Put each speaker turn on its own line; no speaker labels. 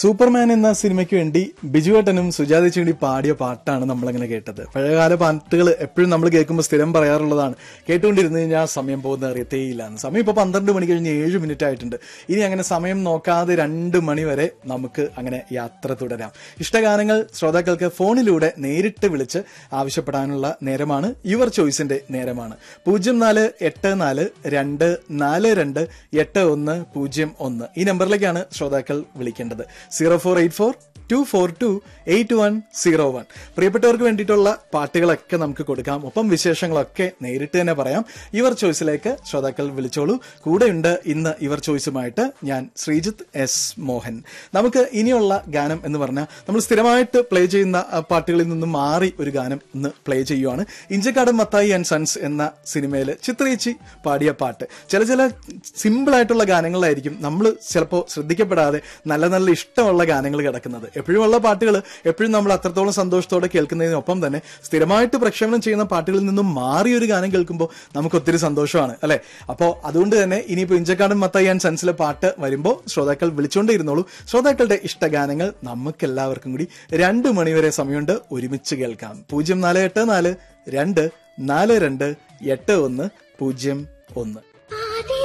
Superman എന്ന സിനിമയ്ക്ക് വേണ്ടി ബിജുവേട്ടനും സുജാതയ്ക്കും വേണ്ടി പാടിയ പാട്ടാണ് നമ്മളങ്ങനെ കേട്ടത് പഴയകാല പാട്ടുകൾ എപ്പോഴും നമ്മൾ കേൾക്കുമ്പോൾ സ്ഥിരം പറയാറുള്ളതാണ് കേട്ടുകൊണ്ടിരുന്ന് കഴിഞ്ഞാൽ സമയം പോകുന്നത് അറിയത്തേയില്ല സമയം ഇപ്പോൾ പന്ത്രണ്ട് മണി കഴിഞ്ഞ് ഏഴ് മിനിറ്റ് ആയിട്ടുണ്ട് ഇനി അങ്ങനെ സമയം നോക്കാതെ രണ്ട് മണി വരെ നമുക്ക് അങ്ങനെ യാത്ര തുടരാം ഇഷ്ടഗാനങ്ങൾ ശ്രോതാക്കൾക്ക് ഫോണിലൂടെ നേരിട്ട് വിളിച്ച് ആവശ്യപ്പെടാനുള്ള നേരമാണ് യുവർ ചോയ്സിന്റെ നേരമാണ് പൂജ്യം നാല് എട്ട് നാല് രണ്ട് നാല് രണ്ട് എട്ട് ഒന്ന് പൂജ്യം ഒന്ന് ഈ നമ്പറിലേക്കാണ് ശ്രോതാക്കൾ വിളിക്കേണ്ടത് zero four eight four two four two eight one zero one പ്രിയപ്പെട്ടവർക്ക് വേണ്ടിയിട്ടുള്ള പാട്ടുകളൊക്കെ നമുക്ക് കൊടുക്കാം ഒപ്പം വിശേഷങ്ങളൊക്കെ നേരിട്ട് തന്നെ പറയാം ഇവർ ചോയ്സിലേക്ക് ശ്രോതാക്കൾ വിളിച്ചോളൂ കൂടെയുണ്ട് ഇന്ന് ഇവർ ചോയ്സുമായിട്ട് ഞാൻ ശ്രീജിത്ത് എസ് മോഹൻ നമുക്ക് ഇനിയുള്ള ഗാനം എന്ന് പറഞ്ഞാൽ നമ്മൾ സ്ഥിരമായിട്ട് പ്ലേ ചെയ്യുന്ന ആ, പാട്ടുകളിൽ നിന്നും മാറി ഒരു ഗാനം ഇന്ന് പ്ലേ ചെയ്യുവാണ് ഇഞ്ചക്കാടൻ മത്തായി ആൻഡ് സൺസ് എന്ന സിനിമയിൽ ചിത്രയിച്ചി പാടിയ പാട്ട് ചില ചില സിമ്പിൾ ആയിട്ടുള്ള ഗാനങ്ങളായിരിക്കും നമ്മൾ ചിലപ്പോൾ ശ്രദ്ധിക്കപ്പെടാതെ നല്ല നല്ല ഇഷ്ടമുള്ള ഗാനങ്ങൾ കിടക്കുന്നത് എപ്പോഴും ഉള്ള പാട്ടുകൾ എപ്പോഴും നമ്മൾ അത്രത്തോളം സന്തോഷത്തോടെ കേൾക്കുന്നതിനൊപ്പം തന്നെ സ്ഥിരമായിട്ട് പ്രക്ഷേപണം ചെയ്യുന്ന പാട്ടുകളിൽ നിന്നും മാറിയ ഒരു ഗാനം കേൾക്കുമ്പോൾ നമുക്ക് ഒത്തിരി സന്തോഷമാണ് അല്ലെ അപ്പോൾ അതുകൊണ്ട് തന്നെ ഇനിയിപ്പോൾ ഇഞ്ചക്കാടൻ മത്തായി ആൻഡ് സൺസിലെ പാട്ട് വരുമ്പോൾ ശ്രോതാക്കൾ വിളിച്ചുകൊണ്ടേ ഇരുന്നോളൂ ശ്രോതാക്കളുടെ ഇഷ്ടഗാനങ്ങൾ നമുക്ക് എല്ലാവർക്കും കൂടി രണ്ട് മണിവരെ സമയമുണ്ട് ഒരുമിച്ച് കേൾക്കാം പൂജ്യം നാല് എട്ട് നാല് രണ്ട് നാല് രണ്ട് എട്ട് ഒന്ന് പൂജ്യം ഒന്ന്